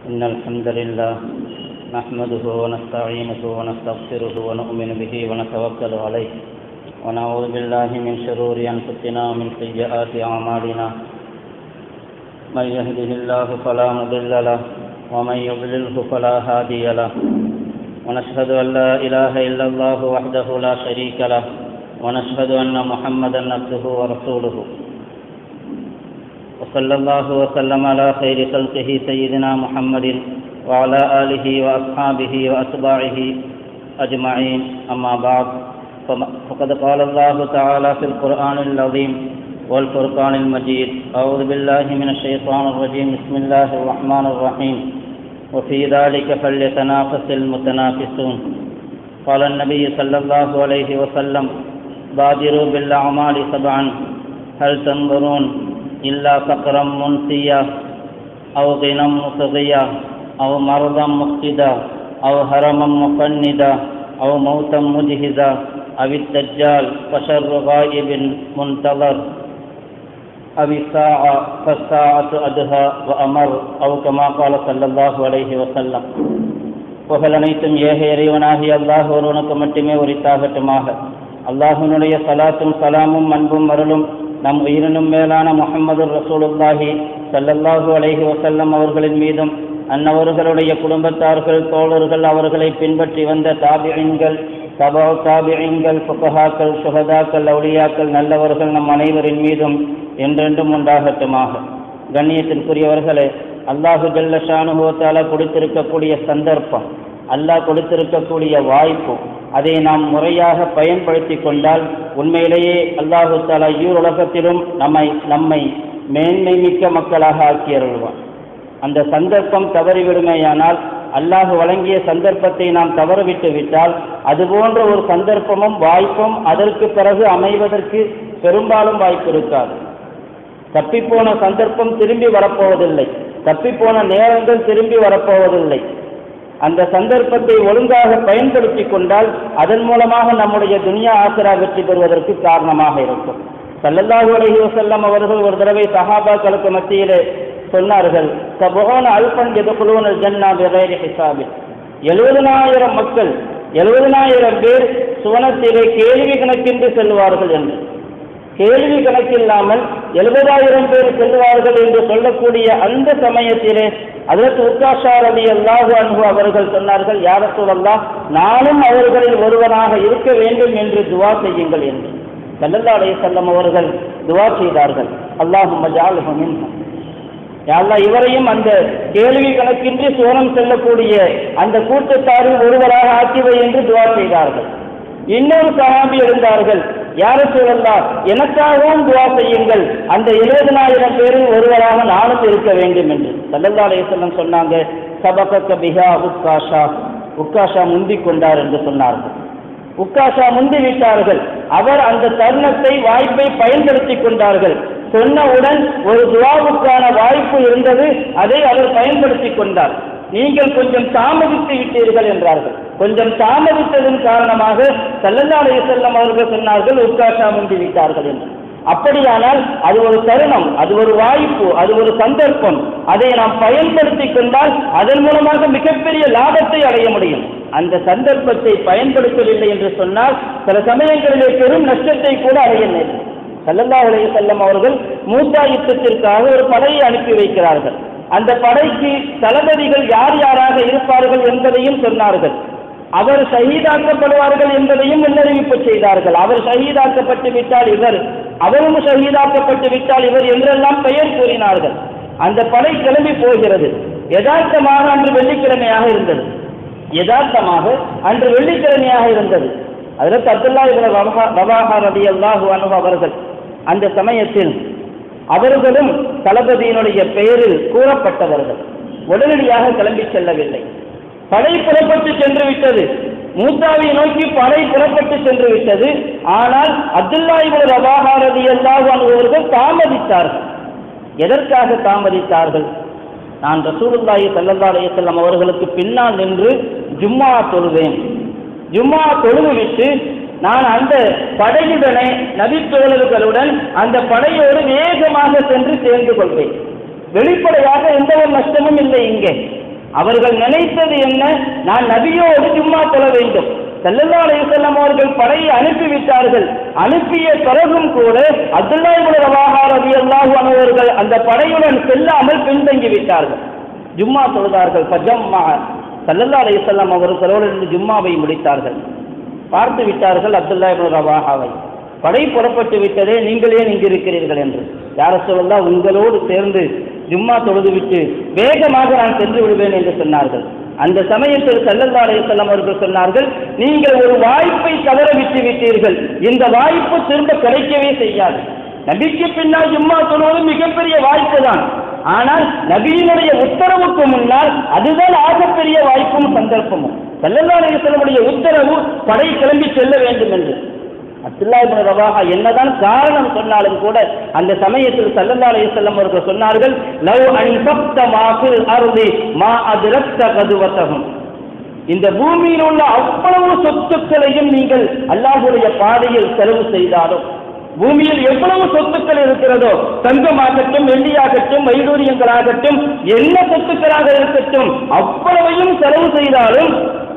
إن الحمد لله نحمده ونستعينه ونستغفره ونؤمن به ونتوكل عليه ونعوذ بالله من شرور أنفسنا ومن سيئات أعمالنا من يهده الله فلا مضل له ومن يضلله فلا هادي له ونشهد أن لا إله إلا الله وحده لا شريك له ونشهد أن محمدا عبده ورسوله وصلى الله وسلم على خير خلقه سيدنا محمد وعلى آله وأصحابه وأتباعه أجمعين أما بعد فقد قال الله تعالى في القرآن العظيم والفرقان المجيد أعوذ بالله من الشيطان الرجيم بسم الله الرحمن الرحيم وفي ذلك فليتنافس المتنافسون قال النبي صلى الله عليه وسلم بادروا بالأعمال سبعا هل تنظرون إلا فقرا منسيا أو غنى مصغيا أو مرضا مفسدا أو هرما مفندا أو موتا مجهزا أو الدجال فشر غائب منتظر أو الساعة فالساعة أدهى وأمر أو كما قال صلى الله عليه وسلم புகழ் அனைத்தும் ஏக இறைவனாகி அல்லாஹ் ஒருவனுக்கு மட்டுமே உரித்தாகட்டுமாக அல்லாஹினுடைய சலாத்தும் சலாமும் அன்பும் அருளும் நம் உயிரினும் மேலான முகமது ரசூலுல்லாஹி சல்லல்லாஹு அலைஹி வசல்லம் அவர்களின் மீதும் அன்னவர்களுடைய குடும்பத்தார்கள் தோழர்கள் அவர்களை பின்பற்றி வந்த தாபியன்கள் தபா தாபியன்கள் புகஹாக்கள் சுகதாக்கள் அவுளியாக்கள் நல்லவர்கள் நம் அனைவரின் மீதும் என்றென்றும் உண்டாகட்டுமாக கண்ணியத்திற்குரியவர்களே அல்லாஹு ஜல்ல ஷானுபவத்தால கொடுத்திருக்கக்கூடிய சந்தர்ப்பம் அல்லாஹ் கொடுத்திருக்கக்கூடிய வாய்ப்பு அதை நாம் முறையாக பயன்படுத்தி கொண்டால் உண்மையிலேயே அல்லாஹு தாலா உலகத்திலும் நம்மை நம்மை மேன்மை மிக்க மக்களாக ஆக்கியருள்வான் அந்த சந்தர்ப்பம் தவறிவிடுமேயானால் அல்லாஹ் வழங்கிய சந்தர்ப்பத்தை நாம் தவறவிட்டு விட்டால் அதுபோன்ற ஒரு சந்தர்ப்பமும் வாய்ப்பும் அதற்கு பிறகு அமைவதற்கு பெரும்பாலும் வாய்ப்பு இருக்காது தப்பிப்போன சந்தர்ப்பம் திரும்பி வரப்போவதில்லை தப்பிப்போன நேரங்கள் திரும்பி வரப்போவதில்லை அந்த சந்தர்ப்பத்தை ஒழுங்காக பயன்படுத்தி கொண்டால் அதன் மூலமாக நம்முடைய துனியா ஆசிரா வெற்றி பெறுவதற்கு காரணமாக இருக்கும் சல்லல்லாஹு அலஹி வசல்லம் அவர்கள் ஒரு தடவை சஹாபாக்களுக்கு மத்தியிலே சொன்னார்கள் சபோன அல்பன் எதுகுலூன ஜன்னா விரைரி ஹிசாபி எழுபதனாயிரம் மக்கள் எழுபதனாயிரம் பேர் சுவனத்திலே கேள்வி கணக்கின்றி செல்வார்கள் என்று கேள்வி கணக்கில்லாமல் எழுபதாயிரம் பேர் செல்வார்கள் என்று சொல்லக்கூடிய அந்த சமயத்திலே அதற்கு உத்தாஷார் அலி அல்லாஹு அன்பு அவர்கள் சொன்னார்கள் யார சொல்லலாம் நானும் அவர்களில் ஒருவனாக இருக்க வேண்டும் என்று துவா செய்யுங்கள் என்று சல்லல்லா அலைய செல்லம் அவர்கள் துவா செய்தார்கள் அல்லாஹு மஜாலுமின் யாழ்லா இவரையும் அந்த கேள்வி கணக்கின்றி சோனம் செல்லக்கூடிய அந்த கூட்டத்தாரில் ஒருவராக ஆக்கிவை என்று துவா செய்தார்கள் இன்னொரு சகாபி இருந்தார்கள் யார சொல்லலாம் எனக்காகவும் துவா செய்யுங்கள் அந்த எழுபதனாயிரம் பேரில் ஒருவராக நானும் இருக்க வேண்டும் என்று சல்லல்லா அலையம் சொன்னாங்க சபக பிஹா உக்காஷா உக்காஷா முந்திக் கொண்டார் என்று சொன்னார்கள் உக்காஷா முந்தி விட்டார்கள் அவர் அந்த தருணத்தை வாய்ப்பை பயன்படுத்தி கொண்டார்கள் சொன்னவுடன் ஒரு துவாவுக்கான வாய்ப்பு இருந்தது அதை அவர் பயன்படுத்தி கொண்டார் நீங்கள் கொஞ்சம் தாமதித்து விட்டீர்கள் என்றார்கள் கொஞ்சம் தாமதித்ததன் காரணமாக செல்லல்லாடைய செல்லம் அவர்கள் சொன்னார்கள் உட்காஷா முந்தி விட்டார்கள் என்று அப்படியானால் அது ஒரு தருணம் அது ஒரு வாய்ப்பு அது ஒரு சந்தர்ப்பம் அதை நாம் பயன்படுத்தி கொண்டால் அதன் மூலமாக மிகப்பெரிய லாபத்தை அடைய முடியும் அந்த சந்தர்ப்பத்தை பயன்படுத்தவில்லை என்று சொன்னால் சில சமயங்களிலே பெரும் நஷ்டத்தை கூட அடைய நேரும் சல்லல்லா அலைய செல்லம் அவர்கள் மூசா யுத்தத்திற்காக ஒரு படையை அனுப்பி வைக்கிறார்கள் அந்த படைக்கு தளபதிகள் யார் யாராக இருப்பார்கள் என்பதையும் சொன்னார்கள் அவர் ஷஹீதாக்கப்படுவார்கள் என்பதையும் முன்னறிவிப்பு செய்தார்கள் அவர் ஷஹீதாக்கப்பட்டு விட்டால் இவர் அவரும் ஷஹீதாக்கப்பட்டு விட்டால் இவர் என்றெல்லாம் பெயர் கூறினார்கள் அந்த படை கிளம்பி போகிறது யதார்த்தமாக அன்று வெள்ளிக்கிழமையாக இருந்தது யதார்த்தமாக அன்று வெள்ளிக்கிழமையாக இருந்தது அதற்கு அப்துல்லா இவர் ரவாஹா ரதி அல்லாஹு அனு அவர்கள் அந்த சமயத்தில் அவர்களும் தளபதியினுடைய பெயரில் கூறப்பட்டவர்கள் உடனடியாக கிளம்பி செல்லவில்லை படை புறப்பட்டு சென்று விட்டது மூசாவை நோக்கி படை புறப்பட்டு சென்று விட்டது ஆனால் அப்துல்லா இவர் ரவாஹாரதி அல்லாஹ் அவர்கள் தாமதித்தார்கள் எதற்காக தாமதித்தார்கள் நான் ரசூலுல்லாஹி சல்லல்லா அலையம் அவர்களுக்கு பின்னால் நின்று ஜும்மா தொழுவேன் ஜும்மா தொழுது விட்டு நான் அந்த படையுடனே நபித்தோழர்களுடன் அந்த படையோடு வேகமாக சென்று சேர்ந்து கொள்வேன் வெளிப்படையாக எந்த ஒரு நஷ்டமும் இல்லை இங்கே அவர்கள் நினைத்தது என்ன நான் நபியோடு ஜும்மா தொழ வேண்டும் சல்லல்லா அலைஹிஸ்ஸலாம் அவர்கள் படையை அனுப்பிவிட்டார்கள் அனுப்பிய பிறகும் கூட அப்துல்லா இப்னு ரவாஹா ரலியல்லாஹு அன்ஹு அவர்கள் அந்த படையுடன் செல்லாமல் பின்தங்கி விட்டார்கள் ஜும்மா தொழுதார்கள் பஜம்மா சல்லல்லா அலைஹிஸ்ஸலாம் அவர்களோடு இருந்து ஜும்மாவை முடித்தார்கள் பார்த்து விட்டார்கள் அப்துல்லா இப்னு ரவாஹாவை படை புறப்பட்டு விட்டதே நீங்கள் ஏன் இங்கு இருக்கிறீர்கள் என்று யார சொல்லலாம் உங்களோடு சேர்ந்து ஜும்மா தொழுதுவிட்டு வேகமாக நான் சென்று விடுவேன் என்று சொன்னார்கள் அந்த சமயத்தில் சல்லல்லா அலைஹிஸ்ஸலாம் அவர்கள் சொன்னார்கள் நீங்கள் ஒரு வாய்ப்பை தவற விட்டு விட்டீர்கள் இந்த வாய்ப்பு திரும்ப கிடைக்கவே செய்யாது நபிக்கு பின்னால் ஜும்மா தொழுவது மிகப்பெரிய வாய்ப்பு தான் ஆனால் நபியினுடைய உத்தரவுக்கு முன்னால் அதுதான் ஆகப்பெரிய வாய்ப்பும் சந்தர்ப்பமும் சல்லல்லா அலைஹிஸ்ஸலாமுடைய உத்தரவு படை கிளம்பி செல்ல வேண்டும் என்று அப்துல்லா இப்னு ரவாஹா என்னதான் காரணம் சொன்னாலும் கூட அந்த சமயத்தில் சல்லல்லா அலைஹிஸ்ஸலாம் அவர்கள் சொன்னார்கள் லவ் அன்ஃபக்த மா ஃபில் அர்தி மா அத்ரக்த கதுவத்தஹும் இந்த பூமியில் உள்ள அவ்வளவு சொத்துக்களையும் நீங்கள் அல்லாஹ்வுடைய பாதையில் செலவு செய்தாலும் பூமியில் எவ்வளவு சொத்துக்கள் இருக்கிறதோ தங்கமாகட்டும் வெள்ளியாகட்டும் வைடூரியங்களாகட்டும் என்ன சொத்துக்களாக இருக்கட்டும் அவ்வளவையும் செலவு செய்தாலும்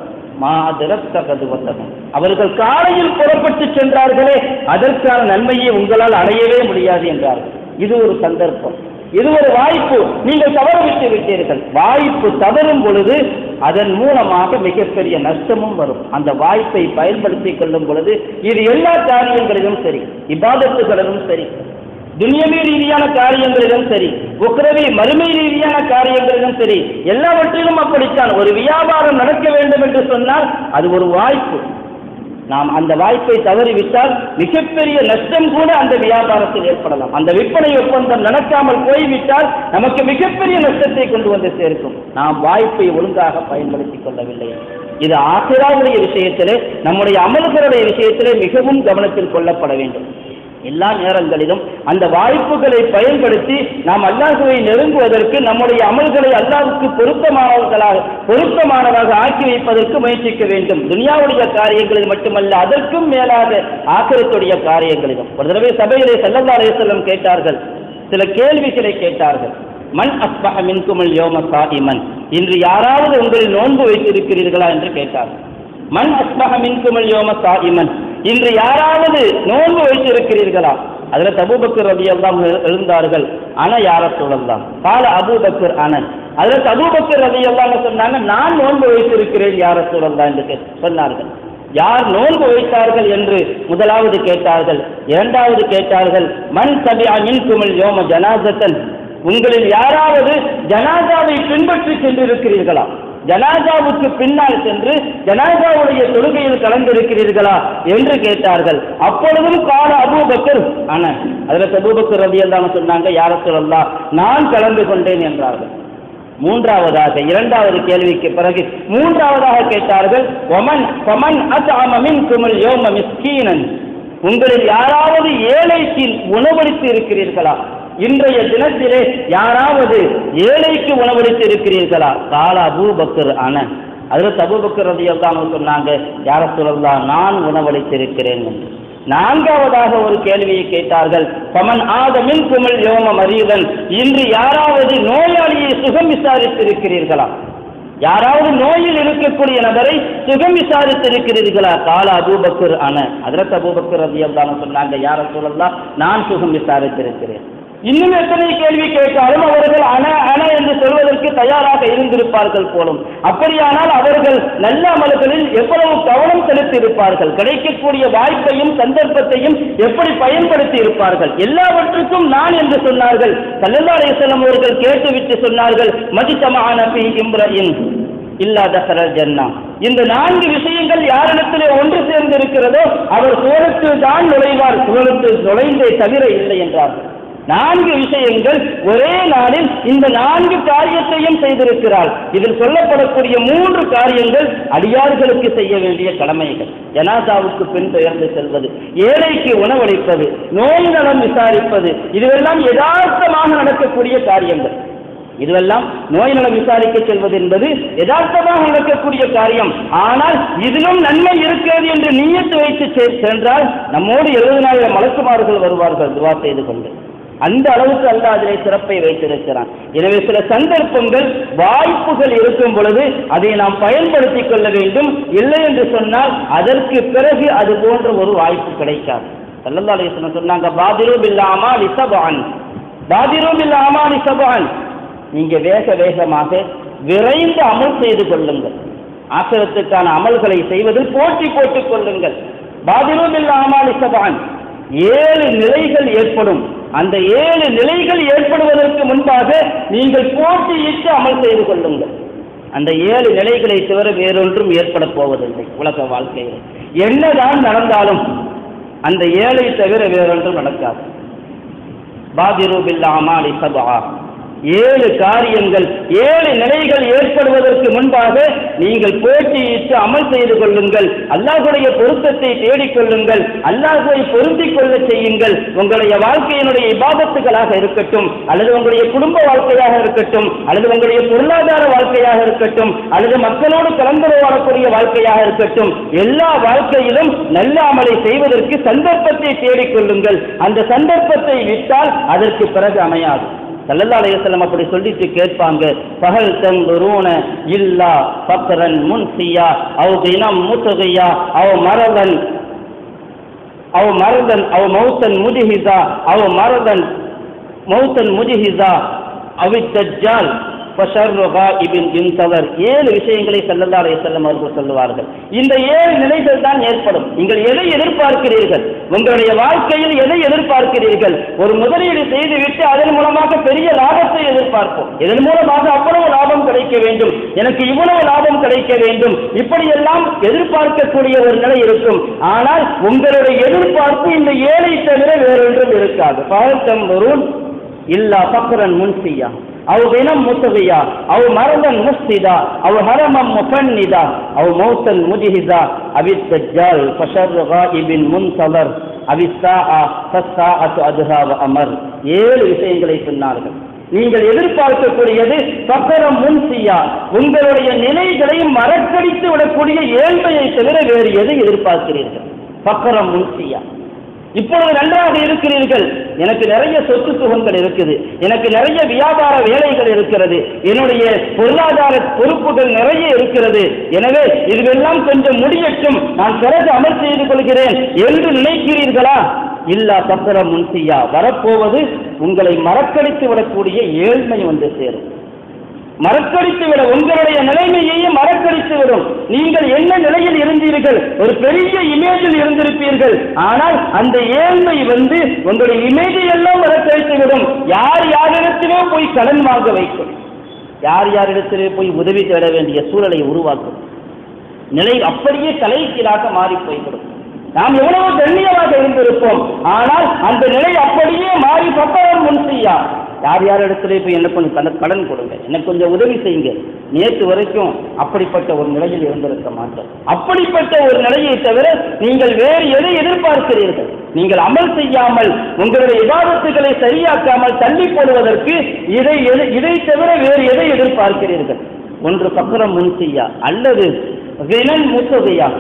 மா அதிரத்த கதுவத்தகம் அவர்கள் காலையில் புறப்பட்டு சென்றார்களே அதற்கான நன்மையை உங்களால் அடையவே முடியாது என்றார்கள் இது ஒரு சந்தர்ப்பம் இது ஒரு வாய்ப்பு நீங்கள் தவறவிட்டு விட்டீர்கள் வாய்ப்பு தவறும் பொழுது அதன் மூலமாக மிகப்பெரிய நஷ்டமும் வரும் அந்த வாய்ப்பை பயன்படுத்திக் கொள்ளும் பொழுது இது எல்லா காரியங்களிலும் சரி இபாதத்துகளிலும் சரி துன்யவி ரீதியான காரியங்களிலும் சரி உக்ரவி மறுமை ரீதியான காரியங்களிலும் சரி எல்லாவற்றிலும் அப்படித்தான் ஒரு வியாபாரம் நடக்க வேண்டும் என்று சொன்னால் அது ஒரு வாய்ப்பு நாம் அந்த வாய்ப்பை தவறிவிட்டால் மிகப்பெரிய நஷ்டம் கூட அந்த வியாபாரத்தில் ஏற்படலாம் அந்த விற்பனை ஒப்பந்தம் நடக்காமல் போய்விட்டால் நமக்கு மிகப்பெரிய நஷ்டத்தை கொண்டு வந்து சேர்க்கும் நாம் வாய்ப்பை ஒழுங்காக பயன்படுத்திக் கொள்ளவில்லை இது ஆசிராவுடைய விஷயத்திலே நம்முடைய அமல்களுடைய விஷயத்திலே மிகவும் கவனத்தில் கொள்ளப்பட வேண்டும் எல்லா நேரங்களிலும் அந்த வாய்ப்புகளை பயன்படுத்தி நாம் அல்லாஹுவை நெருங்குவதற்கு நம்முடைய அமல்களை அல்லாஹுக்கு பொருத்தமானவர்களாக பொருத்தமானதாக ஆக்கி வைப்பதற்கு முயற்சிக்க வேண்டும் துனியாவுடைய காரியங்களில் மட்டுமல்ல அதற்கும் மேலாக ஆக்கிரத்துடைய காரியங்களிலும் ஒரு தடவை சபையிலே சல்லல்லா அலைஹிஸ்ஸலாம் கேட்டார்கள் சில கேள்விகளை கேட்டார்கள் மண் அஸ்பஹ மின்குமல் யோம சாயிமன் இன்று யாராவது உங்களில் நோன்பு வைத்திருக்கிறீர்களா என்று கேட்டார்கள் மண் அஸ்பஹ மின்குமல் யோம சாயிமன் இன்று யாராவது நோன்பு வைத்திருக்கிறீர்களா அதுல தபூபக்கர் ரவி எல்லாம் எழுந்தார்கள் அன யார சொல்லலாம் கால அபூபக்கர் அனன் அதுல தபூபக்கர் ரவி எல்லாம் சொன்னாங்க நான் நோன்பு வைத்திருக்கிறேன் யார சொல்லலாம் என்று கே- சொன்னார்கள் யார் நோன்பு வைத்தார்கள் என்று முதலாவது கேட்டார்கள் இரண்டாவது கேட்டார்கள் மண் தபி அமின் குமிழ் யோம ஜனாசத்தன் உங்களில் யாராவது ஜனாசாவை பின்பற்றி சென்றிருக்கிறீர்களா ஜனாசாவுக்கு பின்னால் சென்று ஜனாசாவுடைய தொழுகையில் கலந்திருக்கிறீர்களா என்று கேட்டார்கள் அப்பொழுதும் கால அபூபக்கர் ஆனா அதுல அபூபக்கர் ரவி எல்லாம் சொன்னாங்க யார சொல்லலாம் நான் கலந்து கொண்டேன் என்றார்கள் மூன்றாவதாக இரண்டாவது கேள்விக்கு பிறகு மூன்றாவதாக கேட்டார்கள் ஒமன் ஒமன் அத்அம மின்குமுல் யௌம மிஸ்கீனன் உங்களில் யாராவது ஏழைக்கு உணவளித்து இருக்கிறீர்களா இன்றைய தினத்திலே யாராவது ஏழைக்கு உணவளித்து இருக்கிறீர்களா கால அபூபக்கர் அன அதில் அபூபக்கர் ரதியல்லாம சொன்னாங்க யார சொல்லலாம் நான் உணவளித்திருக்கிறேன் என்று நான்காவதாக ஒரு கேள்வியை கேட்டார்கள் பமன் ஆதமின் குமிழ் யோம மரீதன் இன்று யாராவது நோயாளியை சுகம் விசாரித்திருக்கிறீர்களா யாராவது நோயில் இருக்கக்கூடிய நபரை சுகம் விசாரித்திருக்கிறீர்களா கால அபூபக்கர் அன அதிரத் அபூபக்கர் ரதி சொன்னாங்க யார சொல்லலாம் நான் சுகம் விசாரித்திருக்கிறேன் இன்னும் எத்தனை கேள்வி கேட்டாலும் அவர்கள் அன அன என்று சொல்வதற்கு தயாராக இருந்திருப்பார்கள் போலும் அப்படியானால் அவர்கள் நல்ல அமல்களில் எவ்வளவு கவனம் செலுத்தி இருப்பார்கள் கிடைக்கக்கூடிய வாய்ப்பையும் சந்தர்ப்பத்தையும் எப்படி பயன்படுத்தி இருப்பார்கள் எல்லாவற்றுக்கும் நான் என்று சொன்னார்கள் சல்லல்லா அலைஹிஸ்ஸலாம் அவர்கள் கேட்டுவிட்டு சொன்னார்கள் மதித்தமான பி இம்ரயின் இல்லாத சரல் ஜன்னா இந்த நான்கு விஷயங்கள் யாரிடத்திலே ஒன்று சேர்ந்து இருக்கிறதோ அவர் சுவரத்தில் தான் நுழைவார் சுவரத்தில் நுழைந்தே தவிர இல்லை என்றார்கள் நான்கு விஷயங்கள் ஒரே நாளில் இந்த நான்கு காரியத்தையும் செய்திருக்கிறார் இதில் சொல்லப்படக்கூடிய மூன்று காரியங்கள் அடியார்களுக்கு செய்ய வேண்டிய கடமைகள் ஜனாசாவுக்கு பின் பெயர்ந்து செல்வது ஏழைக்கு உணவளிப்பது நோய் நலம் விசாரிப்பது இதுவெல்லாம் யதார்த்தமாக நடக்கக்கூடிய காரியங்கள் இதுவெல்லாம் நோய் நலம் விசாரிக்க செல்வது என்பது யதார்த்தமாக நடக்கக்கூடிய காரியம் ஆனால் இதிலும் நன்மை இருக்கிறது என்று நீயத்து வைத்து செ- சென்றால் நம்மோடு எழுபதினாயிரம் மலக்குமார்கள் வருவார்கள் துவா செய்து கொண்டு அந்த அளவுக்கு அல்லாஹ் அதிலே சிறப்பை வைத்திருக்கிறான் எனவே சில சந்தர்ப்பங்கள் வாய்ப்புகள் இருக்கும் பொழுது அதை நாம் பயன்படுத்திக் கொள்ள வேண்டும் இல்லை என்று சொன்னால் அதற்கு பிறகு அது போன்ற ஒரு வாய்ப்பு கிடைக்காது சல்லல்லா அலிஸ்லாம் சொன்னாங்க பாதிரு பில்லாமா லிசபான் பாதிரு பில்லாமா லிசபான் நீங்க வேக வேகமாக விரைந்து அமல் செய்து கொள்ளுங்கள் ஆசிரத்துக்கான அமல்களை செய்வதில் போட்டி போட்டுக் கொள்ளுங்கள் பாதிரு பில்லாமா லிசபான் ஏழு நிலைகள் ஏற்படும் அந்த ஏழு நிலைகள் ஏற்படுவதற்கு முன்பாக நீங்கள் போட்டியிட்டு அமல் செய்து கொள்ளுங்கள் அந்த ஏழு நிலைகளை தவிர வேறொன்றும் ஏற்பட போவதில்லை உலக வாழ்க்கையில் என்னதான் நடந்தாலும் அந்த ஏழை தவிர வேறொன்றும் நடக்காது பாதிரு பில்லாமாலி சபா ஏழு காரியங்கள் ஏழு நிலைகள் ஏற்படுவதற்கு முன்பாக நீங்கள் போட்டியிட்டு அமல் செய்து கொள்ளுங்கள் அல்லாஹுடைய பொருத்தத்தை தேடிக் கொள்ளுங்கள் அல்லாஹுவை பொருந்திக் கொள்ள செய்யுங்கள் உங்களுடைய வாழ்க்கையினுடைய இபாதத்துகளாக இருக்கட்டும் அல்லது உங்களுடைய குடும்ப வாழ்க்கையாக இருக்கட்டும் அல்லது உங்களுடைய பொருளாதார வாழ்க்கையாக இருக்கட்டும் அல்லது மக்களோடு கலந்து வாழக்கூடிய வாழ்க்கையாக இருக்கட்டும் எல்லா வாழ்க்கையிலும் நல்ல அமலை செய்வதற்கு சந்தர்ப்பத்தை தேடிக் கொள்ளுங்கள் அந்த சந்தர்ப்பத்தை விட்டால் அதற்கு பிறகு அமையாது சல்லல்லா அலையம் அப்படி சொல்லிட்டு கேட்பாங்க பகல் தங்குரூன இல்லா பக்கரன் முன்சியா அவ் தினம் மூத்தகையா அவ் மரதன் அவ் மரதன் அவ் மௌத்தன் முஜிஹிசா அவ் மரதன் மௌத்தன் முஜிஹிசா அவித்தஜால் ஏழு விஷயங்களை சல்லல்லா அலைய செல்லம் அவர்கள் சொல்லுவார்கள் இந்த ஏழு நிலைகள் தான் ஏற்படும் நீங்கள் எதை எதிர்பார்க்கிறீர்கள் உங்களுடைய வாழ்க்கையில் எதை எதிர்பார்க்கிறீர்கள் ஒரு முதலீடு செய்துவிட்டு அதன் மூலமாக பெரிய லாபத்தை எதிர்பார்ப்போம் இதன் மூலமாக அவ்வளவு லாபம் கிடைக்க வேண்டும் எனக்கு இவ்வளவு லாபம் கிடைக்க வேண்டும் இப்படியெல்லாம் எதிர்பார்க்கக்கூடிய ஒரு நிலை இருக்கும் ஆனால் உங்களுடைய எதிர்பார்ப்பு இந்த ஏழை தவிர வேறொன்றும் இருக்காது பகத்தம் வருண் இல்லா பக்கரன் முன்சியா أو غنى مطغيا أو مرضا مفسدا أو هرما مفندا أو موتا مجهزا أو الدجال فشر غائب منتظر أو الساعة فالساعة أدهى وأمر ஏழு விஷயங்களை சொன்னார்கள் நீங்கள் எதிர்பார்க்கக்கூடியது பக்கரம் முன்சியா உங்களுடைய நிலைகளை மறக்கடித்து விடக்கூடிய ஏழ்மையை தவிர வேறு எதை எதிர்பார்க்கிறீர்கள் பக்கரம் முன்சியா இப்பொழுது நன்றாக இருக்கிறீர்கள் எனக்கு நிறைய சொத்து சுகங்கள் இருக்குது எனக்கு நிறைய வியாபார வேலைகள் இருக்கிறது என்னுடைய பொருளாதார பொறுப்புகள் நிறைய இருக்கிறது எனவே இதுவெல்லாம் கொஞ்சம் முடியட்டும் நான் பிறகு அமல் செய்து கொள்கிறேன் என்று நினைக்கிறீர்களா இல்லா பத்திரம் முன்சியா வரப்போவது உங்களை மறக்கடித்து விடக்கூடிய ஏழ்மை வந்து சேரும் மறக்கடித்து விட உங்களுடைய நிலைமையையும் மறக்கடித்து விடும் நீங்கள் என்ன நிலையில் இருந்தீர்கள் ஒரு பெரிய இமேஜில் இருந்திருப்பீர்கள் ஆனால் அந்த ஏழ்மை வந்து உங்களுடைய இமேஜை எல்லாம் மறக்கடித்து விடும் யார் யாரிடத்திலே போய் கடன் வாங்க வைக்கும் யார் யாரிடத்திலே போய் உதவி தேட வேண்டிய சூழலை உருவாக்கும் நிலை அப்படியே தலைகீழாக மாறி போய்விடும் நாம் எவ்வளவு கண்ணியமாக இருந்திருப்போம் ஆனால் அந்த நிலை அப்படியே மாறி பத்தவன் முன் செய்யா யார் யார் இடத்துல போய் எனக்கு கொஞ்சம் கடன் கடன் கொடுங்க எனக்கு கொஞ்சம் உதவி செய்யுங்க நேற்று வரைக்கும் அப்படிப்பட்ட ஒரு நிலையில் இருந்திருக்க மாட்டோம் அப்படிப்பட்ட ஒரு நிலையை தவிர நீங்கள் வேறு எதை எதிர்பார்க்கிறீர்கள் நீங்கள் அமல் செய்யாமல் உங்களுடைய விவாதத்துகளை சரியாக்காமல் தள்ளி போடுவதற்கு இதை எது- இதை தவிர வேறு எதை எதிர்பார்க்கிறீர்கள் ஒன்று பக்கரம் முன் செய்யா அல்லது வினன் முத்தகையா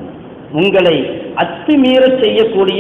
உங்களை அத்துமீறச் செய்யக்கூடிய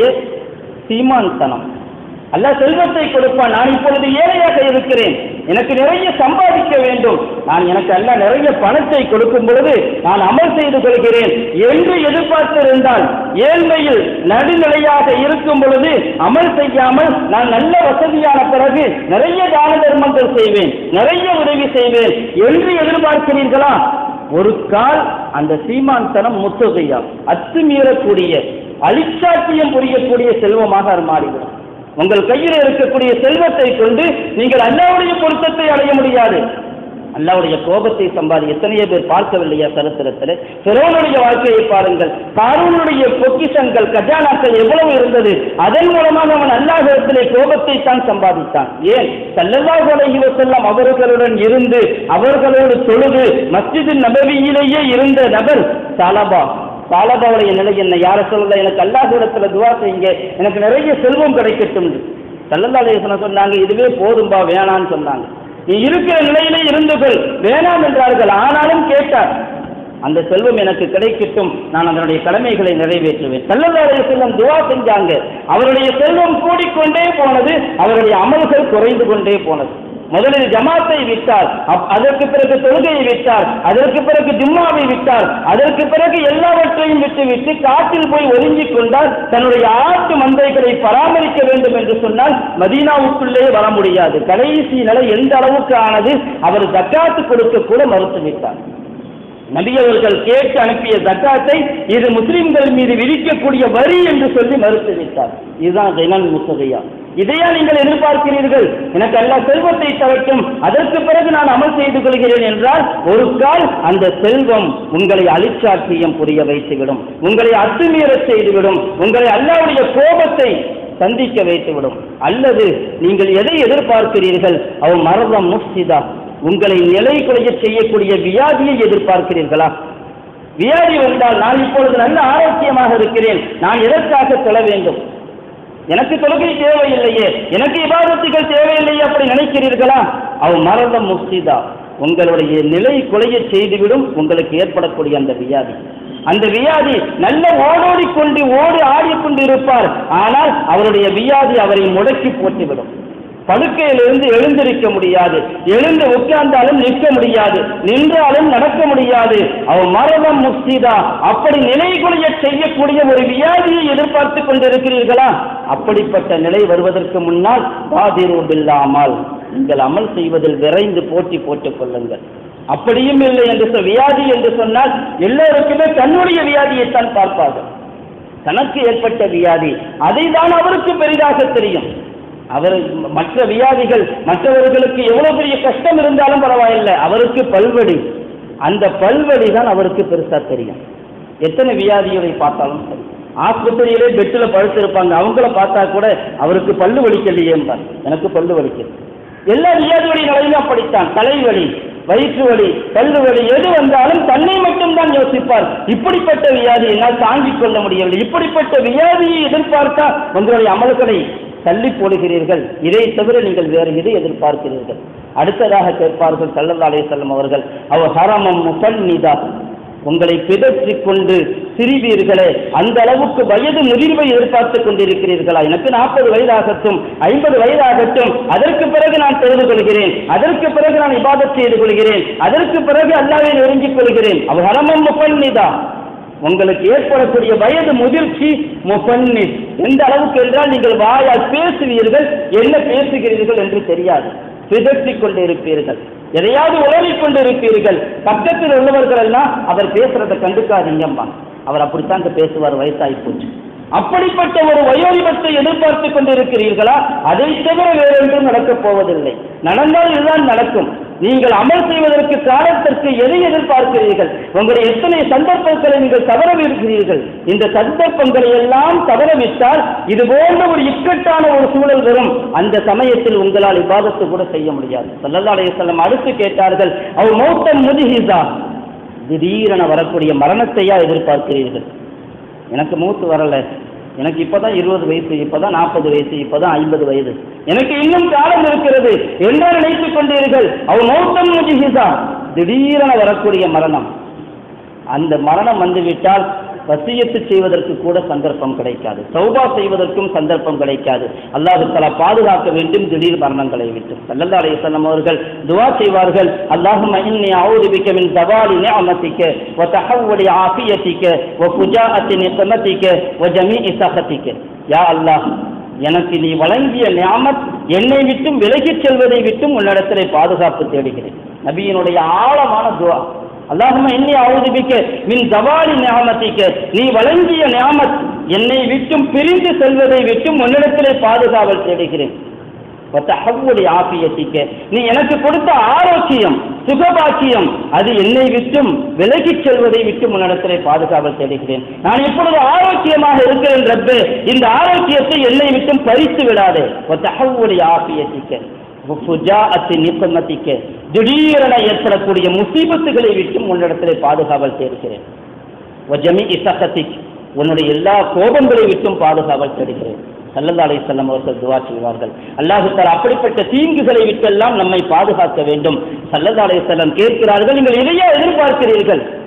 சீமான்தனம் அல்லாஹ் செல்வத்தை கொடுப்பான் நான் இப்பொழுது ஏழையாக இருக்கிறேன் எனக்கு நிறைய சம்பாதிக்க வேண்டும் நான் எனக்கு அல்லாஹ் நிறைய பணத்தை கொடுக்கும் பொழுது நான் அமல் செய்து கொள்கிறேன் என்று எதிர்பார்த்திருந்தால் ஏழ்மையில் நடுநிலையாக இருக்கும் பொழுது அமல் செய்யாமல் நான் நல்ல வசதியான பிறகு நிறைய தான தர்மங்கள் செய்வேன் நிறைய உதவி செய்வேன் என்று எதிர்பார்க்கிறீர்களா ஒரு கால் அந்த சீமான்தனம் முத்துகையா அத்துமீறக்கூடிய அழிச்சாட்டியம் புரியக்கூடிய செல்வமாக அது மாறிவிடும் உங்கள் கையில் இருக்கக்கூடிய செல்வத்தை கொண்டு நீங்கள் அல்லாவுடைய பொருத்தத்தை அடைய முடியாது அல்லாவுடைய கோபத்தை சம்பாதி எத்தனையோ பேர் பார்க்கவில்லையா சரித்திரத்தில் பிறவனுடைய வாழ்க்கையை பாருங்கள் காரூனுடைய பொக்கிஷங்கள் கஜானாக்கள் எவ்வளவு இருந்தது அதன் மூலமாக அவன் அல்லாஹிடத்திலே கோபத்தை தான் சம்பாதித்தான் ஏன் சல்லல்லாஹு அலைஹி வஸல்லம் அவர்களுடன் இருந்து அவர்களோடு தொழுது மஸ்ஜிது நபவியிலேயே இருந்த நபர் சாலபா சாலபாவுடைய நிலை என்ன யார சொல்லல எனக்கு அல்லாஹிடத்துல துவா செய்யுங்க எனக்கு நிறைய செல்வம் கிடைக்கட்டும் சல்லல்லா அலைஹி சொன்னாங்க இதுவே போதும்பா வேணான்னு சொன்னாங்க நீ இருக்கிற நிலையிலே இருந்து கொள் வேணாம் என்றார்கள் ஆனாலும் கேட்டார் அந்த செல்வம் எனக்கு கிடைக்கட்டும் நான் அதனுடைய கடமைகளை நிறைவேற்றுவேன் செல்லதாடைய செல்லம் துவா செஞ்சாங்க அவருடைய செல்வம் கூடிக்கொண்டே போனது அவருடைய அமல்கள் குறைந்து கொண்டே போனது முதலில் ஜமாத்தை விட்டார் அப்- அதற்கு பிறகு தொழுகையை விட்டார் அதற்கு பிறகு ஜும்மாவை விட்டார் அதற்கு பிறகு எல்லாவற்றையும் விட்டு விட்டு காட்டில் போய் ஒதுங்கிக் கொண்டால் தன்னுடைய ஆட்டு மந்தைகளை பராமரிக்க வேண்டும் என்று சொன்னால் மதீனாவுக்குள்ளே வர முடியாது கடைசி நிலை எந்த அளவுக்கு ஆனது அவர் ஜக்காத்து கொடுக்க கூட மறுத்து விட்டார் நபி அவர்கள் கேட்டு அனுப்பிய ஜக்காத்தை இது முஸ்லிம்கள் மீது விதிக்கக்கூடிய வரி என்று சொல்லி மறுத்து விட்டார் இதுதான் ஜெனல் முசகையா இதையா நீங்கள் எதிர்பார்க்கிறீர்கள் எனக்கு எல்லா செல்வத்தை தரட்டும் அதற்கு பிறகு நான் அமல் செய்து கொள்கிறேன் என்றால் ஒரு கால் அந்த செல்வம் உங்களை அழிச்சாட்சியம் புரிய வைத்துவிடும் உங்களை அத்துமீறச் செய்துவிடும் உங்களை அல்லாவுடைய கோபத்தை சந்திக்க வைத்துவிடும் அல்லது நீங்கள் எதை எதிர்பார்க்கிறீர்கள் அவ் மரபம் முஃப்சிதா உங்களை நிலை குலைய செய்யக்கூடிய வியாதியை எதிர்பார்க்கிறீர்களா வியாதி வந்தால் நான் இப்பொழுது நல்ல ஆரோக்கியமாக இருக்கிறேன் நான் எதற்காக தொழ வேண்டும் எனக்கு தொழுகை தேவையில்லையே எனக்கு இபாதத்துகள் தேவையில்லையே அப்படி நினைக்கிறீர்களா அவ் மரணம் முஃப்சிதா உங்களுடைய நிலை குலைய செய்துவிடும் உங்களுக்கு ஏற்படக்கூடிய அந்த வியாதி அந்த வியாதி நல்ல ஓடோடி கொண்டு ஓடி ஆடிக்கொண்டு இருப்பார் ஆனால் அவருடைய வியாதி அவரை முடக்கி போட்டுவிடும் படுக்கையிலிருந்து எழுந்திருக்க முடியாது எழுந்து உட்கார்ந்தாலும் நிற்க முடியாது நின்றாலும் நடக்க முடியாது அவன் மரணம் முஸ்திதா அப்படி நிலைகுலைய செய்யக்கூடிய ஒரு வியாதியை எதிர்பார்த்து கொண்டிருக்கிறீர்களா அப்படிப்பட்ட நிலை வருவதற்கு முன்னால் பாதிரு இல்லாமல் நீங்கள் அமல் செய்வதில் விரைந்து போட்டி போட்டுக் கொள்ளுங்கள் அப்படியும் இல்லை என்று சொல் வியாதி என்று சொன்னால் எல்லோருக்குமே தன்னுடைய வியாதியைத்தான் பார்ப்பார்கள் தனக்கு ஏற்பட்ட வியாதி அதை தான் அவருக்கு பெரிதாக தெரியும் அவர் மற்ற வியாதிகள் மற்றவர்களுக்கு எவ்வளவு பெரிய கஷ்டம் இருந்தாலும் பரவாயில்லை அவருக்கு பல்வடி அந்த பல்வடி தான் அவருக்கு பெருசா தெரியும் எத்தனை வியாதிகளை பார்த்தாலும் சரி ஆஸ்பத்திரியிலே பெட்டில் படுத்திருப்பாங்க அவங்கள பார்த்தா கூட அவருக்கு பல்லு வலிக்கலையேம்பார் எனக்கு பல்லு வலிக்குது எல்லா வியாதிகளின் நிலையும் அப்படித்தான் தலைவலி வயிற்று வலி பல்லு வலி எது வந்தாலும் தன்னை மட்டும்தான் யோசிப்பார் இப்படிப்பட்ட வியாதி என்னால் தாங்கிக் கொள்ள முடியவில்லை இப்படிப்பட்ட வியாதியை எதிர்பார்த்தா உங்களுடைய அமல்களை தள்ளி போடுகிறீர்கள் இதை தவிர நீங்கள் வேறு எதை எதிர்பார்க்கிறீர்கள் அடுத்ததாக கேட்பார்கள் சல்லல்லா அலைஹிஸ்ஸலாம் அவர்கள் அவ ஹரமம் முசன்னிதா உங்களை பிதற்றிக் கொண்டு சிரிவீர்களே அந்த அளவுக்கு வயது முதிர்வை எதிர்பார்த்துக் கொண்டிருக்கிறீர்களா எனக்கு நாற்பது வயதாகட்டும் ஐம்பது வயதாகட்டும் அதற்கு பிறகு நான் தெரிந்து கொள்கிறேன் அதற்கு பிறகு நான் இபாதத் செய்து கொள்கிறேன் அதற்கு பிறகு அல்லாவை நெருங்கிக் கொள்கிறேன் அவ ஹரமம் முசன்னிதா உங்களுக்கு ஏற்படக்கூடிய வயது முதிர்ச்சி முபன்னிஸ் எந்த அளவுக்கு என்றால் நீங்கள் வாயால் பேசுவீர்கள் என்ன பேசுகிறீர்கள் என்று தெரியாது பிதற்றிக் கொண்டிருப்பீர்கள் எதையாவது உளறிக் கொண்டிருப்பீர்கள் பக்கத்தில் உள்ளவர்கள் எல்லாம் அவர் பேசுறதை கண்டுக்காதீங்கம்மா அவர் அப்படித்தான் பேசுவார் வயசாகி போச்சு அப்படிப்பட்ட ஒரு வயோதிபத்தை எதிர்பார்த்து கொண்டிருக்கிறீர்களா அதை தவிர வேறொன்றும் நடக்கப் போவதில்லை நடந்தால் இதுதான் நடக்கும் நீங்கள் அமல் செய்வதற்கு காலத்திற்கு எதை எதிர்பார்க்கிறீர்கள் உங்களுடைய எத்தனை சந்தர்ப்பங்களை நீங்கள் தவறவிருக்கிறீர்கள் இந்த சந்தர்ப்பங்களை எல்லாம் தவறவிட்டால் இது போன்ற ஒரு இக்கட்டான ஒரு சூழல் வரும் அந்த சமயத்தில் உங்களால் இபாதத்து கூட செய்ய முடியாது சல்லல்லா அலைஹிஸ்ஸலாம் அடுத்து கேட்டார்கள் அவர் மௌத்தம் முதிஹிசா திடீரென வரக்கூடிய மரணத்தையா எதிர்பார்க்கிறீர்கள் எனக்கு மூத்து வரல எனக்கு இப்பதான் இருபது வயசு இப்பதான் நாற்பது வயசு இப்பதான் ஐம்பது வயது எனக்கு இன்னும் காலம் இருக்கிறது என்று நினைத்துக் கொண்டீர்கள் அவன் மௌத்தம் முஜிஹிதா திடீரென வரக்கூடிய மரணம் அந்த மரணம் வந்துவிட்டால் வசியத்து செய்வதற்கு கூட சந்தர்ப்பம் கிடைக்காது சௌபா செய்வதற்கும் சந்தர்ப்பம் கிடைக்காது அல்லாஹு தலா பாதுகாக்க வேண்டும் திடீர் மரணங்களை விட்டு சல்லல்லா அலைஹிஸ்ஸலாம் அவர்கள் துவா செய்வார்கள் அல்லாஹும்ம இன்னி அஊது பிக்க மின் தவாலி நிஅமதிக வ தஹவ்வுலி ஆஃபியதிக வ ஃபுஜாஅத்தி நிக்மதிக வ ஜமீஇ சஹதிக யா அல்லாஹ் எனக்கு நீ வழங்கிய நியாமத் என்னை விட்டும் விலகிச் செல்வதை விட்டும் உன்னிடத்திலே பாதுகாப்பு தேடுகிறேன் நபியினுடைய ஆழமான துவா அல்லாஹும என்னை அவுதுபிக்க மின் தவாலி நியாமத்திக்க நீ வழங்கிய நியாமத் என்னை விட்டும் பிரிந்து செல்வதை விட்டும் உன்னிடத்திலே பாதுகாவல் தேடுகிறேன் தகவலை ஆபியத்திக்க நீ எனக்கு கொடுத்த ஆரோக்கியம் சுகபாக்கியம் அது என்னை விட்டும் விலகிச் செல்வதை விட்டும் உன்னிடத்திலே பாதுகாவல் தேடுகிறேன் நான் இப்பொழுது ஆரோக்கியமாக இருக்கிறேன் ரப்பே இந்த ஆரோக்கியத்தை என்னை விட்டும் பறித்து விடாதே தகவலை ஆபியத்திக்க ஃபுஜாஅத்தி நிசமத்திக்க திடீரென ஏற்படக்கூடிய முசீபத்துகளை விட்டும் உன்னிடத்திலே பாதுகாவல் தேடுகிறேன் ஜமி இசகத்திக் உன்னுடைய எல்லா கோபங்களை விட்டும் பாதுகாவல் தேடுகிறேன் சல்லல்லா அலைஹிஸ்ஸலாம் அவர்கள் துவா செய்வார்கள் அல்லாஹு தஆலா அப்படிப்பட்ட தீங்குகளை விட்டெல்லாம் நம்மை பாதுகாக்க வேண்டும் சல்லல்லா அலைஹிஸ்ஸலாம் கேட்கிறார்கள் நீங்கள் இதையா எதிர்பார்க்கிறீர்கள்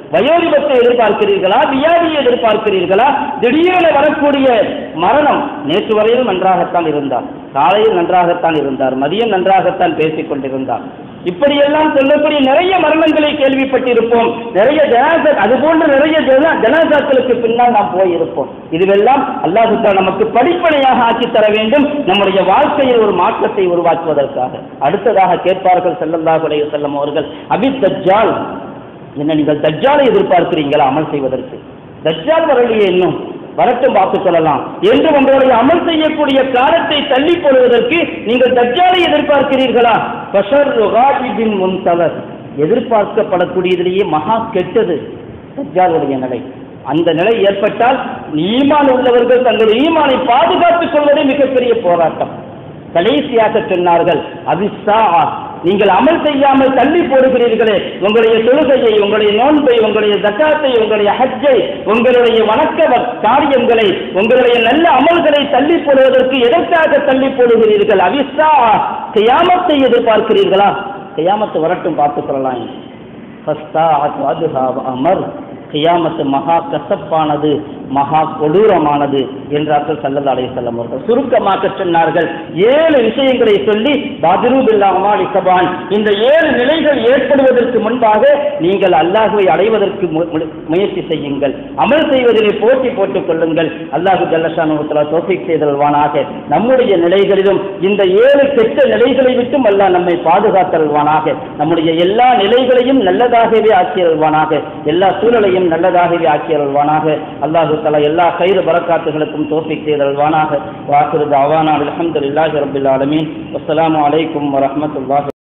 வயோதிபத்தை எதிர்பார்க்கிறீர்களா வியாதியை எதிர்பார்க்கிறீர்களா திடீரென வரக்கூடிய மரணம் நேற்று வரையில் நன்றாகத்தான் இருந்தார் காலையில் நன்றாகத்தான் இருந்தார் மதியம் நன்றாகத்தான் பேசிக் கொண்டிருந்தார் இப்படியெல்லாம் சொல்லக்கூடிய நிறைய மரணங்களை கேள்விப்பட்டிருப்போம் நிறைய ஜனாசா அது போன்ற நிறைய ஜனா- ஜனாசாக்களுக்கு பின்னால் நாம் போயிருப்போம் இதுவெல்லாம் அல்லாஹு தஆலா நமக்கு படிப்பனையாக ஆக்கித் தர வேண்டும் நம்முடைய வாழ்க்கையில் ஒரு மாற்றத்தை உருவாக்குவதற்காக அடுத்ததாக கேட்பார்கள் ஸல்லல்லாஹு அலைஹி வஸல்லம் அவர்கள் அபி தஜ்ஜால் என்ன நீங்கள் தஜ்ஜாலை எதிர்பார்க்கிறீங்களா அமல் செய்வதற்கு தஜ்ஜால் வரலையே இன்னும் வரட்டும் பார்த்துக் கொள்ளலாம் என்று உங்களுடைய அமல் செய்யக்கூடிய காலத்தை தள்ளி போடுவதற்கு நீங்கள் தஜ்ஜாலை எதிர்பார்க்கிறீர்களா பஷர் ருகாஜிபின் முன்தவர் எதிர்பார்க்கப்படக்கூடியதிலேயே மகா கெட்டது தஜ்ஜாலுடைய நிலை அந்த நிலை ஏற்பட்டால் ஈமான் உள்ளவர்கள் தங்கள் ஈமானை பாதுகாத்துக் கொள்வதே மிகப்பெரிய போராட்டம் கடைசியாக சொன்னார்கள் அபிசா நீங்கள் அமல் செய்யாமல் தள்ளி போடுகிறீர்களே உங்களுடைய தொழுகையை உங்களுடைய நோன்பை உங்களுடைய தக்காத்தை உங்களுடைய ஹஜ்ஜை உங்களுடைய வணக்க வ- காரியங்களை உங்களுடைய நல்ல அமல்களை தள்ளி போடுவதற்கு எதற்காக தள்ளி போடுகிறீர்கள் அவிசா கியாமத்தை எதிர்பார்க்கிறீர்களா கியாமத்து வரட்டும் பார்த்துக் கொள்ளலாம் ஃபஸ்தாஅத் வதுஹா அமர் கியாமத்து மகா கசப்பானது மகா கொடூரமானது என்றார்கள் சல்லல்லா அலைஹிஸ்ஸலாம் அவர்கள் சுருக்கமாக சொன்னார்கள் ஏழு விஷயங்களை சொல்லி பதிரு பில்லாஹ்மாலி கபான் இந்த ஏழு நிலைகள் ஏற்படுவதற்கு முன்பாக நீங்கள் அல்லாஹுவை அடைவதற்கு மு- மு- முயற்சி செய்யுங்கள் அமல் செய்வதிலே போட்டி போட்டுக் கொள்ளுங்கள் அல்லாஹு ஜல்லஷானுத்தலா தோஃபிக் செய்தல்வானாக நம்முடைய நிலைகளிலும் இந்த ஏழு கெட்ட நிலைகளை விட்டும் அல்லாஹ் நம்மை பாதுகாத்தல்வானாக நம்முடைய எல்லா நிலைகளையும் நல்லதாகவே ஆக்கியல்வானாக எல்லா சூழலையும் நல்லதாகவே ஆக்கியல்வானாக அல்லாஹு தலா எல்லா கயிறு பரக்காத்துகளுக்கும் தோஃபிக் செய்தல்வானாக வாக்குறது அவானா அலமதுல்லாஹி ரபில் ஆலமீன் அஸ்ஸலாமு அலைக்கும் வரஹ்மத்துல்லாஹி